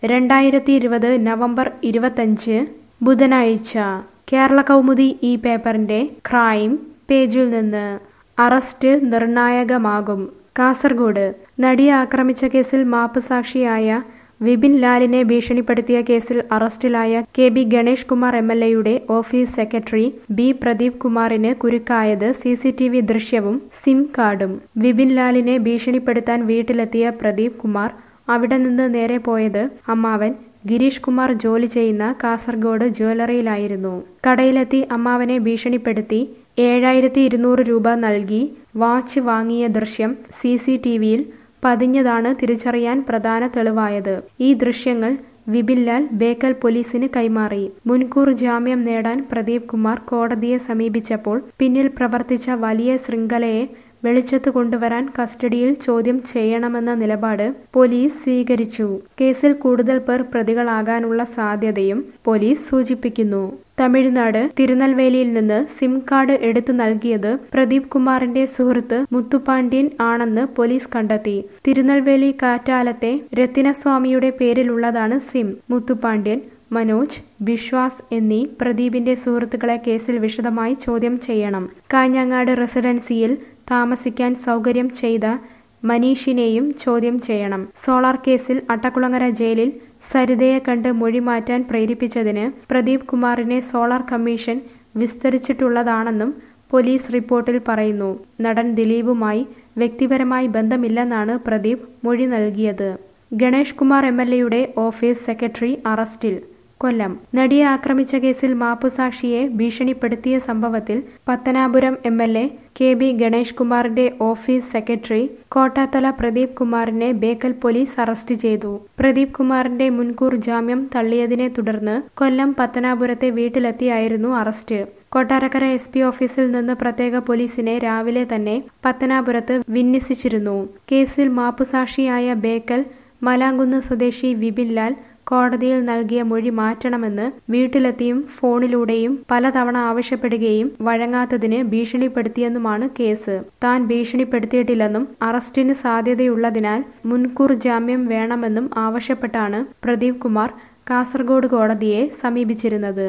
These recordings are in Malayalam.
രണ്ടായിരത്തി ഇരുപത് നവംബർ ഇരുപത്തഞ്ച് ബുധനാഴ്ച കേരള കൗമുദി ഈ പേപ്പറിന്റെ ക്രൈം പേജിൽ നിന്ന് അറസ്റ്റ് നിർണായകമാകും കാസർഗോഡ് നടിയെ ആക്രമിച്ച കേസിൽ മാപ്പുസാക്ഷിയായ വിപിൻ ലാലിനെ ഭീഷണിപ്പെടുത്തിയ കേസിൽ അറസ്റ്റിലായ K B Ganesh Kumar M L എയുടെ ഓഫീസ് സെക്രട്ടറി ബി പ്രദീപ് കുമാറിന് കുരുക്കായത് സി സി ടി വി ദൃശ്യവും സിം കാർഡും വിപിൻ ലാലിനെ ഭീഷണിപ്പെടുത്താൻ വീട്ടിലെത്തിയ പ്രദീപ് കുമാർ അവിടെ നിന്ന് നേരെ പോയത് അമ്മാവൻ ഗിരീഷ് കുമാർ ജോലി ചെയ്യുന്ന കാസർഗോഡ് ജ്വല്ലറിയിലായിരുന്നു കടയിലെത്തി അമ്മാവനെ ഭീഷണിപ്പെടുത്തി ഏഴായിരത്തി ഇരുന്നൂറ് രൂപ നൽകി വാച്ച് വാങ്ങിയ ദൃശ്യം സി സി ടി വിയിൽ പതിഞ്ഞതാണ് തിരിച്ചറിയാൻ പ്രധാന തെളിവായത് ഈ ദൃശ്യങ്ങൾ വിബിൻലാൽ ബേക്കൽ പോലീസിന് കൈമാറി മുൻകൂർ ജാമ്യം നേടാൻ പ്രദീപ് കുമാർ കോടതിയെ സമീപിച്ചപ്പോൾ പിന്നിൽ പ്രവർത്തിച്ച വലിയ ശൃംഖലയെ വെളിച്ചത്ത് കൊണ്ടുവരാൻ കസ്റ്റഡിയിൽ ചോദ്യം ചെയ്യണമെന്ന നിലപാട് പോലീസ് സ്വീകരിച്ചു കേസിൽ കൂടുതൽ പേർ പ്രതികളാകാനുള്ള സാധ്യതയും പോലീസ് സൂചിപ്പിക്കുന്നു തമിഴ്നാട് തിരുനെൽവേലിയിൽ നിന്ന് സിം കാർഡ് എടുത്തു നൽകിയത് പ്രദീപ് കുമാറിന്റെ സുഹൃത്ത് മുത്തുപാണ്ഡ്യൻ ആണെന്ന് പോലീസ് കണ്ടെത്തി തിരുനെൽവേലി കാറ്റാലത്തെ രത്തിനസ്വാമിയുടെ പേരിലുള്ളതാണ് സിം മുത്തുപാണ്ഡ്യൻ മനോജ് ബിശ്വാസ് എന്നീ പ്രദീപിന്റെ സുഹൃത്തുക്കളെ കേസിൽ വിശദമായി ചോദ്യം ചെയ്യണം കാഞ്ഞങ്ങാട് റെസിഡൻസിയിൽ താമസിക്കാൻ സൗകര്യം ചെയ്ത മനീഷിനെയും ചോദ്യം ചെയ്യണം സോളാർ കേസിൽ അട്ടക്കുളങ്ങര ജയിലിൽ സരിതയെ കണ്ട് മൊഴി മാറ്റാൻ പ്രേരിപ്പിച്ചതിന് പ്രദീപ് കുമാറിനെ സോളാർ കമ്മീഷൻ വിസ്തരിച്ചിട്ടുള്ളതാണെന്നും പോലീസ് റിപ്പോർട്ടിൽ പറയുന്നു നടൻ ദിലീപുമായി വ്യക്തിപരമായി ബന്ധമില്ലെന്നാണ് പ്രദീപ് മൊഴി നൽകിയത് ഗണേഷ് കുമാർ എം എൽ എയുടെ ഓഫീസ് സെക്രട്ടറി അറസ്റ്റിൽ കൊല്ലം നടിയെ ആക്രമിച്ച കേസിൽ മാപ്പുസാക്ഷിയെ ഭീഷണിപ്പെടുത്തിയ സംഭവത്തിൽ Pathanapuram M L A K B Ganesh കുമാറിന്റെ ഓഫീസ് സെക്രട്ടറി കോട്ടാത്തല പ്രദീപ് കുമാറിനെ ബേക്കൽ പോലീസ് അറസ്റ്റ് ചെയ്തു പ്രദീപ് കുമാറിന്റെ മുൻകൂർ ജാമ്യം തള്ളിയതിനെ തുടർന്ന് കൊല്ലം പത്തനാപുരത്തെ വീട്ടിലെത്തിയായിരുന്നു അറസ്റ്റ് കൊട്ടാരക്കര എസ് പി ഓഫീസിൽ നിന്ന് പ്രത്യേക പോലീസിനെ രാവിലെ തന്നെ പത്തനാപുരത്ത് വിന്യസിച്ചിരുന്നു കേസിൽ മാപ്പുസാക്ഷിയായ ബേക്കൽ മലാങ്കുന്ന് സ്വദേശി വിപിൻ ലാൽ കോടതിയിൽ നൽകിയ മൊഴി മാറ്റണമെന്ന് വീട്ടിലെത്തിയും ഫോണിലൂടെയും പലതവണ ആവശ്യപ്പെടുകയും വഴങ്ങാത്തതിന് ഭീഷണിപ്പെടുത്തിയെന്നുമാണ് കേസ് താൻ ഭീഷണിപ്പെടുത്തിയിട്ടില്ലെന്നും അറസ്റ്റിന് സാധ്യതയുള്ളതിനാൽ മുൻകൂർ ജാമ്യം വേണമെന്നും ആവശ്യപ്പെട്ടാണ് പ്രദീപ് കുമാർ കാസർഗോഡ് കോടതിയെ സമീപിച്ചിരുന്നത്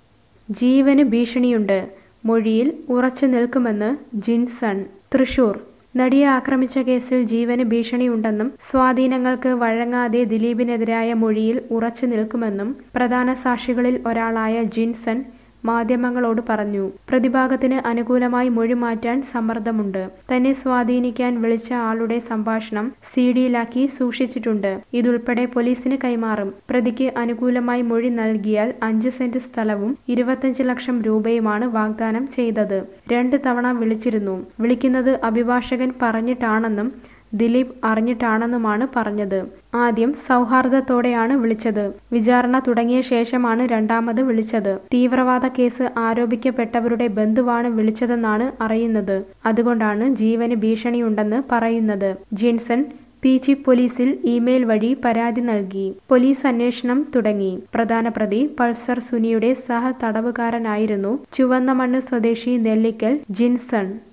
ജീവന് ഭീഷണിയുണ്ട് മൊഴിയിൽ ഉറച്ചു നിൽക്കുമെന്ന് ജിൻസൺ തൃശൂർ നടിയെ ആക്രമിച്ച കേസിൽ ജീവന് ഭീഷണിയുണ്ടെന്നും സ്വാധീനങ്ങൾക്ക് വഴങ്ങാതെ ദിലീപിനെതിരായ മൊഴിയിൽ ഉറച്ചു നിൽക്കുമെന്നും പ്രധാന സാക്ഷികളിൽ ഒരാളായ ജിൻസൺ മാധ്യമങ്ങളോട് പറഞ്ഞു പ്രതിഭാഗത്തിന് അനുകൂലമായി മൊഴി മാറ്റാൻ സമ്മർദ്ദമുണ്ട് തന്നെ സ്വാധീനിക്കാൻ വിളിച്ച ആളുടെ സംഭാഷണം സി ഡിയിലാക്കി സൂക്ഷിച്ചിട്ടുണ്ട് ഇതുൾപ്പെടെ പോലീസിന് കൈമാറും പ്രതിക്ക് അനുകൂലമായി മൊഴി നൽകിയാൽ അഞ്ച് സെന്റ് സ്ഥലവും ഇരുപത്തഞ്ച് ലക്ഷം രൂപയുമാണ് വാഗ്ദാനം ചെയ്തത് രണ്ട് തവണ വിളിച്ചിരുന്നു വിളിക്കുന്നത് അഭിഭാഷകൻ പറഞ്ഞിട്ടാണെന്നും ദിലീപ് അറിഞ്ഞിട്ടാണെന്നുമാണ് പറഞ്ഞത് ആദ്യം സൗഹാർദ്ദത്തോടെയാണ് വിളിച്ചത് വിചാരണ തുടങ്ങിയ ശേഷമാണ് രണ്ടാമത് വിളിച്ചത് തീവ്രവാദ കേസ് ആരോപിക്കപ്പെട്ടവരുടെ ബന്ധുവാണ് വിളിച്ചതെന്നാണ് അറിയുന്നത് അതുകൊണ്ടാണ് ജീവന് ഭീഷണിയുണ്ടെന്ന് പറയുന്നത് ജിൻസൺ പി ജി പോലീസിൽ ഇമെയിൽ വഴി പരാതി നൽകി പോലീസ് അന്വേഷണം തുടങ്ങി പ്രധാന പ്രതി പൾസർ സുനിയുടെ സഹ തടവുകാരനായിരുന്നു ചുവന്നമണ്ണ് സ്വദേശി നെല്ലിക്കൽ ജിൻസൺ